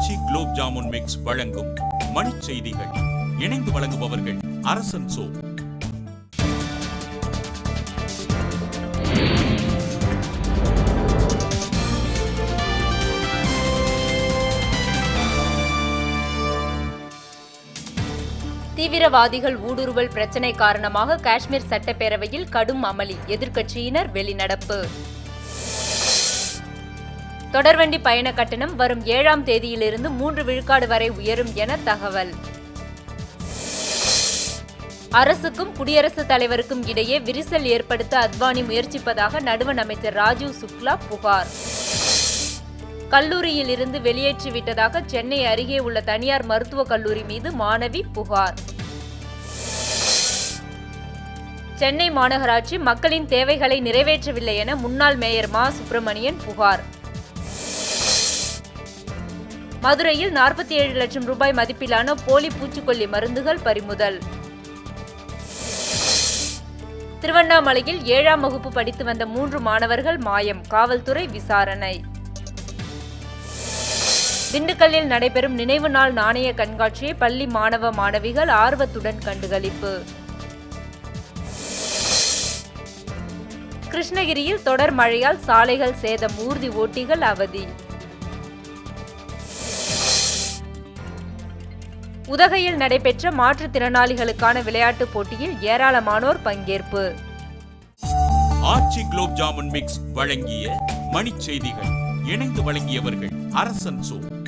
ஆச்சி gulab jamun mix வழங்கும் மணிச் செய்திகள் இணைந்து வழங்குபவர்கள் அரசன் சோ தீவிரவாதிகள் ஊடுருவல் பிரச்சினை காரணமாக காஷ்மீர் சட்டப்பேரவையில் கடும் அமளி எதிர்க்கட்சியினர் வெளிநடப்பு தொடர்வண்டி பயண கட்டணம் வரும் ஏழாம் தேதியிலிருந்து மூன்று விழுக்காடு வரை உயரும் என தகவல் அரசுக்கும் குடியரசுத் தலைவருக்கும் இடையே விரிசல் ஏற்படுத்த அத்வானி முயற்சிப்பதாக நடுவண் அமைச்சர் ராஜீவ் சுக்லா புகார் கல்லூரியில் இருந்து வெளியேற்றிவிட்டதாக சென்னை அருகே உள்ள தனியார் மருத்துவக் கல்லூரி மீது மாணவி புகார் சென்னை மாநகராட்சி மக்களின் தேவைகளை நிறைவேற்றவில்லை என முன்னாள் மேயர் மா சுப்பிரமணியன் புகார் மதுரையில் நாற்பத்தி ஏழு லட்சம் ரூபாய் மதிப்பிலான போலி பூச்சிக்கொல்லி மருந்துகள் பறிமுதல் திருவண்ணாமலையில் ஏழாம் வகுப்பு படித்து வந்த மூன்று மாணவர்கள் மாயம் காவல்துறை விசாரணை திண்டுக்கல்லில் நடைபெறும் நினைவு நாள் நாணய கண்காட்சியை பள்ளி மாணவ மாணவிகள் ஆர்வத்துடன் கண்டுகளிப்பு கிருஷ்ணகிரியில் தொடர் மழையால் சாலைகள் சேதம் ஊர்தி ஓட்டிகள் அவதி உதகையில் நடைபெற்ற மாற்றுத்திறனாளிகளுக்கான விளையாட்டுப் போட்டியில் ஏராளமானோர் பங்கேற்பு ஆச்சி குலோப் ஜாமுன் மிக்ஸ் வழங்கிய மணிச் செய்திகள் இணைந்து வழங்கியவர்கள் அரசன் சோ